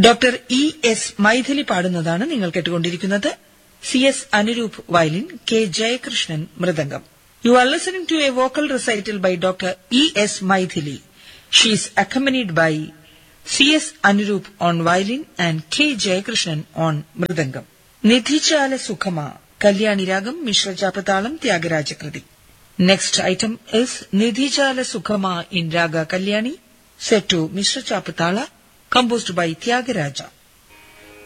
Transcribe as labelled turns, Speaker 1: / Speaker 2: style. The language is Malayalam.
Speaker 1: ഡോക്ടർ ഇ എസ് മൈഥിലി പാടുന്നതാണ് നിങ്ങൾ കേട്ടുകൊണ്ടിരിക്കുന്നത് C S Anuroop violin K Jayakrishnan mridangam you are listening to a vocal recital by doctor E S Mythili she is accompanied by C S Anuroop on violin and K Jayakrishnan on mridangam Nidhichala Sukhama Kalyani രാഗം മിശ്രചാപതാളം ത്യാഗരാജകൃതി next item is Nidhichala Sukhama in raga Kalyani set to Mr. Chapatala, composed by Tyagaraja.